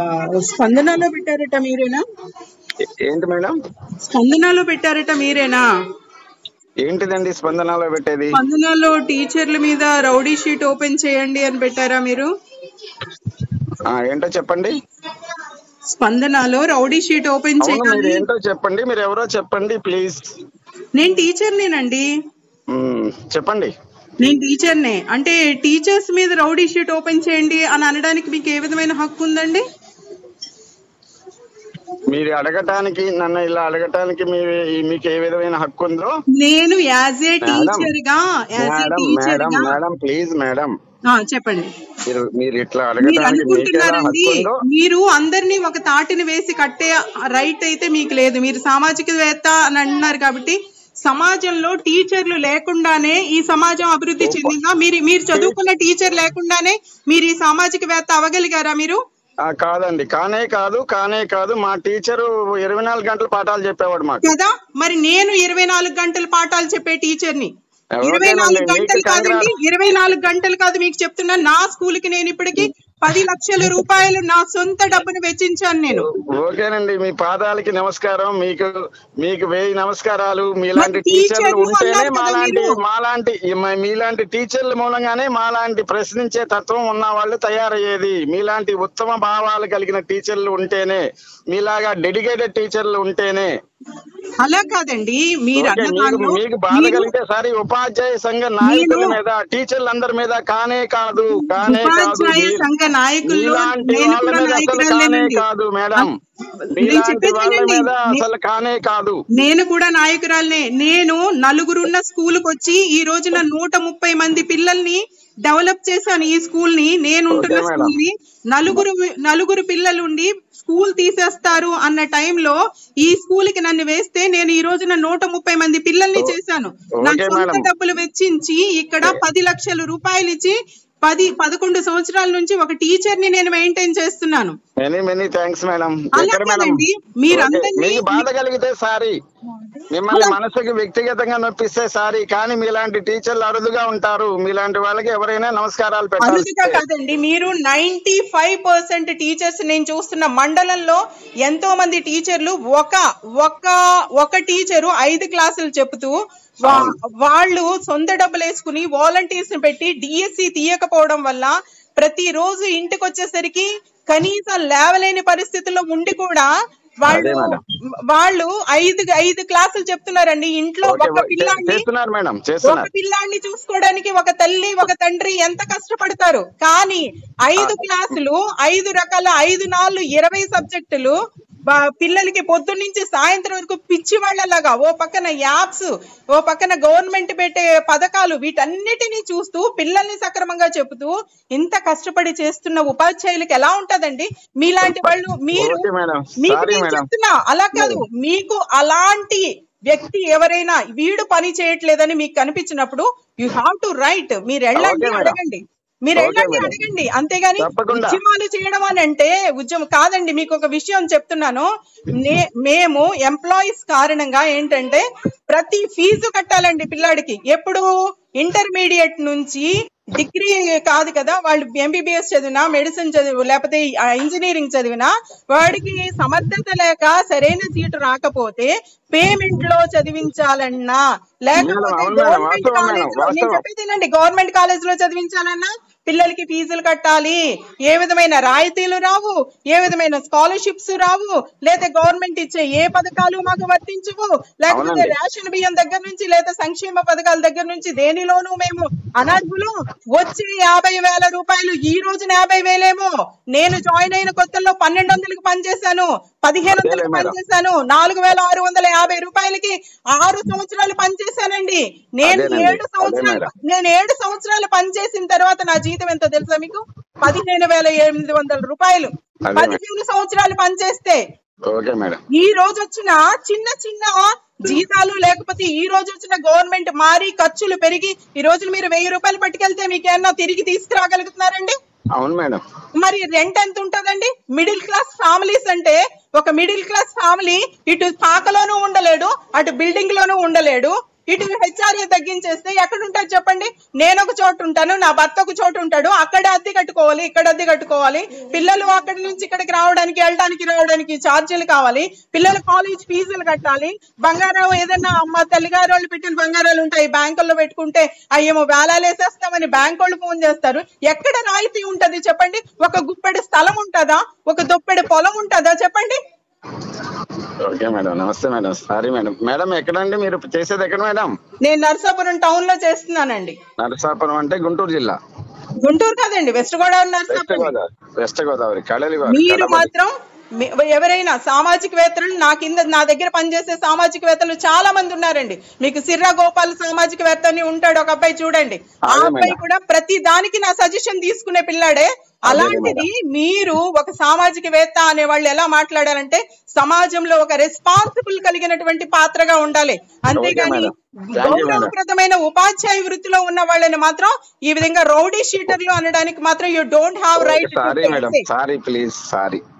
స్పందనలో పెట్టారట మీరేనా ఏ- ఏంటి మేడం స్పందనలో పెట్టారట మీరేనా ఏంటిదండి స్పందనలో పెట్టేది స్పందనలో టీచర్ల మీద రౌడీ షీట్ ఓపెన్ చేయండి అని పెట్టారా మీరు ఆ, ఏంటో చెప్పండి స్పందనలో రౌడీ షీట్ ఓపెన్ అవును మీరు చేయాలి ఏంటో చెప్పండి మీరు ఎవరో చెప్పండి ప్లీజ్ నేను టీచర్నేనండి మ్మ్, చెప్పండి నేను టీచర్నే అంటే టీచర్స్ మీద రౌడీ షీట్ ఓపెన్ చేయండి అని అనడానికి మీకు ఏ విధమైన హక్కు ఉందండి మీరు అడగటానికి నన్ను ఇలా అడగటానికి మీ మీకు ఏ విధమైన హక్కు ఉందో నేను యాజ్ ఏ మేడం, టీచర్ గా as a madam teacher madam గా మేడం ప్లీజ్ మేడం ఆ, చెప్పండి మీరు మీరు ఇట్లా మీరు అడగటానికి మీకు ఎలా అనుకుంటున్నారండి హక్కు ఉందో మీరు అందరినీ ఒక తాటిని వేసి కట్టే రైట్ అయితే మీకు లేదు మీరు సామాజికవేత్త అని అంటున్నారు కాబట్టి సమాజంలో టీచర్లు లేకుండానే ఈ సమాజం అభివృద్ధి చెందిందా మీరు మీరు చదువుకున్న టీచర్ లేకుండానే మీరు ఈ సామాజికవేత్త అవ్వగలిగారా మీరు ఆ, కాదండి కానే కాదు కానే కాదు మా టీచరు ఇరవై నాలుగు గంటలు పాఠాలు చెప్పేవాడు మాకు కదా మరి నేను ఇరవై నాలుగు గంటల పాఠాలు చెప్పే టీచర్ని ఎవరికైనా ఇరవై నాలుగు మీకు గంటలు కాదండి ఇరవై నాలుగు గంటలు కాదు మీకు చెప్తున్నా నా స్కూల్ కి నేను ఇప్పటికి పది లక్షల రూపాయలు నా సొంత డబ్బును వెచ్చించాను నేను ఓకేనండి మీ పాదాలకి నమస్కారం మీకు మీకు వెయ్యి నమస్కారాలు మీలాంటి మరి టీచర్లు టీచర్లు ఉంటేనే అన్నారు కదా మాలాంటి మీరు. మాలాంటి ఈ- మీలాంటి టీచర్ల మూలంగానే మాలాంటి ప్రశ్నించే తత్వం ఉన్న వాళ్ళు తయారయ్యేది మీలాంటి ఉత్తమ భావాలు కలిగిన టీచర్లు ఉంటేనే మీలాగా డెడికేటెడ్ టీచర్లు ఉంటేనే అలా కాదండి మీరు ఓకే, అన్న మీకు దానిలో మీకు బాధ మీరు కలిగితే సరే ఉపాధ్యాయ సంఘ నాయకుల మీరు- మీద టీచర్లందరి మీద కానే కాదు కానే కాదు ఉపాధ్యాయ మీ- సంఘ నాయకుల్లో మీలాంటి నేను వాళ్ళ కూడా మీద అసలు కానే నాయకురాలేనండి కాదు మేడం నేను మీలాంటి చెప్పేది వాళ్ళ వినండి. మీద నే- అసలు కానే కాదు నేను కూడా నాయకురాలనే నేను నలుగురున్న స్కూల్ వచ్చి ఈ రోజున నూట ముప్పై మంది పిల్లల్ని డెవలప్ చేశాను ఈ స్కూల్ ని నేను ఉంటున్న ఓకే మేడం. స్కూల్ ని నలుగురు నలుగురు పిల్లలుండి స్కూల్ తీసేస్తారు అన్న టైంలో ఈ స్కూల్ కి నన్ను వేస్తే నేను ఈ రోజున నూట ముప్పై మంది పిల్లల్ని చేశాను నా ఓకే సొంత మేడం. డబ్బులు వెచ్చించి ఇక్కడ పది లక్షల రూపాయలు ఇచ్చి పది పదకొండు సంవత్సరాల నుంచి ఒక టీచర్ ని నేను మెయింటైన్ చేస్తున్నాను మెనీ మెనీ థ్యాంక్స్ మేడం అలా ఎక్కడ మేడం కాదండి, మీరందరినీ- ఓకే, మీకు బాధ కలిగితే సారీ మిమ్మల్ని మనసుకి వ్యక్తిగతంగా నొప్పిస్తే సారీ కానీ మీలాంటి టీచర్లు అరుదుగా ఉంటారు మీలాంటి వాళ్ళకి ఎవరైనా నమస్కారాలు పెట్టాలి అరుదుగా కాదండి మీరు నైన్టీ ఫైవ్ పర్సెంట్ టీచర్స్ నేను చూస్తున్న మండలంలో ఎంతో మంది టీచర్లు ఒక ఒక ఒక టీచరు ఐదు క్లాసులు చెబుతూ వా- వాళ్ళు సొంత డబ్బులు వేసుకుని వాలంటీర్స్ పెట్టి డిఎస్సి తీయకపోవడం వల్ల ప్రతిరోజు ఇంటికి వచ్చేసరికి కనీసం లేవలేని పరిస్థితుల్లో ఉండి కూడా వాళ్ళు అదే మేడం. వాళ్ళు ఐదు ఐదు క్లాసులు చెప్తున్నారండి ఇంట్లో ఓకే, ఒక ఓకే, పిల్లాన్ని చేస్తున్నారు మేడం ఒక చేస్తున్నారు పిల్లాన్ని చూసుకోవడానికి ఒక తల్లి ఒక తండ్రి ఎంత కష్టపడతారు కానీ ఐదు క్లాసులు ఐదు రకాల ఐదు నాలుగు ఇరవై సబ్జెక్టులు బా- పిల్లలకి పొద్దున్న నుంచి సాయంత్రం వరకు పిచ్చి వాళ్ళలాగా ఓ పక్కన యాప్స్ ఓ పక్కన గవర్నమెంట్ పెట్టే పథకాలు వీటన్నిటిని చూస్తూ పిల్లల్ని సక్రమంగా చెబుతూ ఇంత కష్టపడి చేస్తున్న ఉపాధ్యాయులకి ఎలా ఉంటదండి మీలాంటి వాళ్ళు మీరు ఓకే మేడం మీకు సారీ నేను మేడం చెప్తున్నా అలా కాదు మీకు అలాంటి వ్యక్తి ఎవరైనా వీడు పని చేయట్లేదని మీకు కనిపించినప్పుడు యు హావ్ టు రైట్ మీరు వెళ్ళండి ఓకే మేడం. అడగండి మీరు ఓకే వెళ్ళండి మేడం. అడగండి అంతేగాని తప్పకుండా. ఉద్యమాలు చేయడం అని అంటే ఉద్యమం కాదండి మీకు ఒక విషయం చెప్తున్నాను నే- మేము ఎంప్లాయీస్ కారణంగా ఏంటంటే ప్రతి ఫీజు కట్టాలండి పిల్లాడికి ఎప్పుడు ఇంటర్మీడియట్ నుంచి డిగ్రీ కాదు కదా వాళ్ళు ఎంబీబీఎస్ చదివినా మెడిసిన్ చదివి లేకపోతే ఇంజనీరింగ్ చదివినా వాడికి సమర్థత లేక సరైన సీటు రాకపోతే పేమెంట్ లో చదివించాలన్నా లేకపోతే అవును మేడం, గవర్నమెంట్ వాస్తవం మేడం, కాలేజ్ లో నేను వాస్తవం. చెప్పేదేనండి గవర్నమెంట్ కాలేజ్ లో చదివించాలన్నా పిల్లలకి ఫీజులు కట్టాలి ఏ విధమైన రాయితీలు రావు ఏ విధమైన స్కాలర్షిప్స్ రావు లేదా గవర్నమెంట్ ఇచ్చే ఏ పథకాలు మాకు వర్తించవు లేకపోతే అవునండి. రేషన్ బియ్యం దగ్గర నుంచి లేదా సంక్షేమ పథకాల దగ్గర నుంచి దేనిలోనూ మేము అనర్హులు వచ్చే యాభై వేల రూపాయలు ఈ రోజున యాభై వేలేమో నేను జాయిన్ అయిన కొత్తలో పన్నెండు వందలకి పనిచేశాను పదిహేను వందలకి అదేలే మేడం. పనిచేశాను నాలుగు వేల ఆరు వందల యాభై రూపాయలకి ఆరు సంవత్సరాలు పనిచేశానండి నేను అదేనండి. ఏడు సంవత్సరాలు అదే మేడం. నేను ఏడు సంవత్సరాలు పనిచేసిన తర్వాత నా జీతం ఎంతో తెలుసా మీకు పదిహేను వేల ఎనిమిది వందల రూపాయలు అదే మేడం. పదిహేను సంవత్సరాలు పనిచేస్తే ఓకే మేడం ఈ రోజు వచ్చిన చిన్న చిన్న జీతాలు లేకపోతే ఈ రోజు వచ్చిన గవర్నమెంట్ మారి ఖర్చులు పెరిగి ఈ రోజు మీరు వెయ్యి రూపాయలు పట్టుకెళ్తే మీకు ఏమన్నా తిరిగి తీసుకురాగలుగుతున్నారండి అవును మేడం మరి రెంట్ ఎంత ఉంటదండి మిడిల్ క్లాస్ ఫ్యామిలీస్ అంటే ఒక మిడిల్ క్లాస్ ఫ్యామిలీ ఇటు పాకలోనూ ఉండలేడు అటు బిల్డింగ్ లోనూ ఉండలేడు ఇటు హెచ్ఆర్ఏ తగ్గించేస్తే ఎక్కడ ఉంటుంది చెప్పండి నేను ఒక చోటు ఉంటాను నా భర్త ఒక చోటు ఉంటాడు అక్కడ అద్దె కట్టుకోవాలి ఇక్కడ అద్దె కట్టుకోవాలి పిల్లలు అక్కడి నుంచి ఇక్కడికి రావడానికి వెళ్ళడానికి రావడానికి ఛార్జీలు కావాలి పిల్లల కాలేజ్ ఫీజులు కట్టాలి బంగారం ఏదైనా అమ్మ తల్లిగారు వాళ్ళు పెట్టిన బంగారాలు ఉంటాయి బ్యాంకుల్లో పెట్టుకుంటే అయ్యేమో వేలాలు వేసేస్తామని బ్యాంక్ వాళ్ళు ఫోన్ చేస్తారు ఎక్కడ రాయితీ ఉంటది చెప్పండి ఒక గుప్పెడు స్థలం ఉంటుందా ఒక దొప్పెడు పొలం ఉంటుందా చెప్పండి ఓకే మేడం నమస్తే మేడం సారీ మేడం మేడం ఎక్కడండి మీరు చేసేది ఎక్కడ మేడం నేను నర్సాపురం టౌన్ లో చేస్తున్నానండి నరసాపురం అంటే గుంటూరు జిల్లా గుంటూరు కాదండి west Godavari west Narsapuram Godavari west Godavari కడలి మీరు మాత్రం మీ- ఎవరైనా సామాజికవేత్తలు నా కింద నా దగ్గర పనిచేసే సామాజికవేత్తలు చాలా మంది ఉన్నారండి మీకు సిర్రా గోపాల్ సామాజికవేత్త అని ఉంటాడు ఒక అబ్బాయి చూడండి ఆ అదే అబ్బాయి మేడం. కూడా ప్రతి దానికి నా సజెషన్ తీసుకునే పిల్లాడే అలాంటిది మీరు ఒక సామాజికవేత్త అనే వాళ్ళు ఎలా మాట్లాడారంటే సమాజంలో ఒక రెస్పాన్సిబుల్ కలిగినటువంటి పాత్రగా ఉండాలి అంతేగాని మేడం. Thank you, madam. గౌరవప్రదమైన ఉపాధ్యాయ వృత్తిలో ఉన్న వాళ్ళని మాత్రం ఈ విధంగా రౌడీ షీటర్లు అనడానికి మాత్రం you don't have right sorry madam sorry please sorry